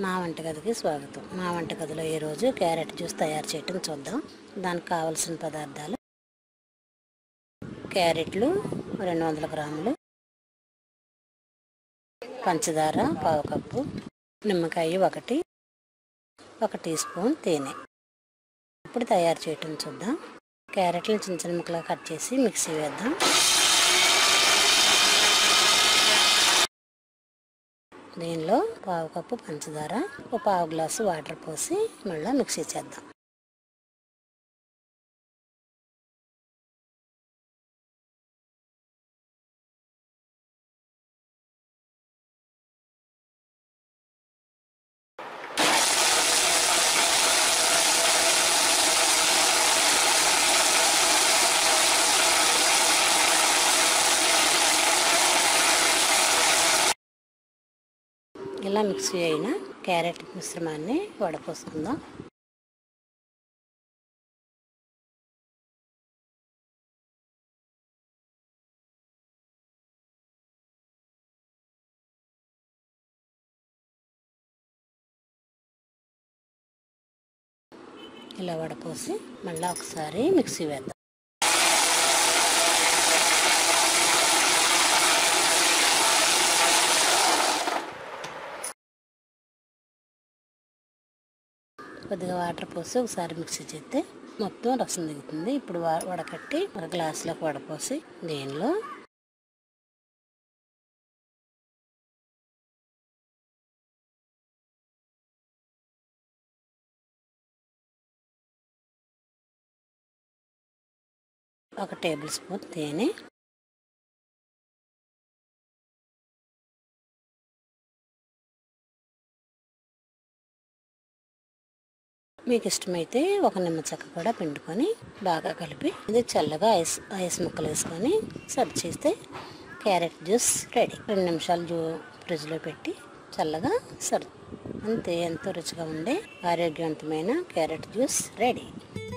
మా వంటగదికి స్వాగతం మా వంటగదిలో ఈరోజు క్యారెట్ జ్యూస్ తయారు చేయటం చూద్దాం దానికి కావలసిన పదార్థాలు క్యారెట్లు రెండు వందల గ్రాములు పంచదార పావు కప్పు నిమ్మకాయ ఒకటి ఒక టీ స్పూన్ తేనె ఇప్పుడు తయారు చేయటం చూద్దాం క్యారెట్లు చిన్న చిన్న ముక్కలుగా కట్ చేసి మిక్సీ వేద్దాం దీనిలో పావు కప్పు పంచదార ఒక పావు గ్లాసు వాటర్ పోసి మళ్ళీ మిక్సీ చేద్దాం ఇలా మిక్సీ అయిన క్యారెట్ మిశ్రమాన్ని వడపోసుకుందాం ఇలా వడపోసి మళ్ళీ ఒకసారి మిక్సీ వేద్దాం కొద్దిగా వాటర్ పోసి ఒకసారి మిక్సీ చేస్తే మొత్తం రసం దిగుతుంది ఇప్పుడు వా- వడకట్టి ఒక గ్లాసులోకి వడపోసి దీనిలో ఒక టేబుల్ స్పూన్ తేనె మీకు ఇష్టమైతే ఒక నిమ్మ చెక్క కూడా పిండుకొని బాగా కలిపి ఇది చల్లగా ఐస్ ఐస్ ముక్కలు వేసుకొని సర్వ్ చేస్తే క్యారెట్ జ్యూస్ రెడీ రెండు నిమిషాలు జ్యూ ఫ్రిడ్జ్లో పెట్టి చల్లగా సర్వ్ అంతే ఎంతో రుచిగా ఉండే ఆరోగ్యవంతమైన క్యారెట్ జ్యూస్ రెడీ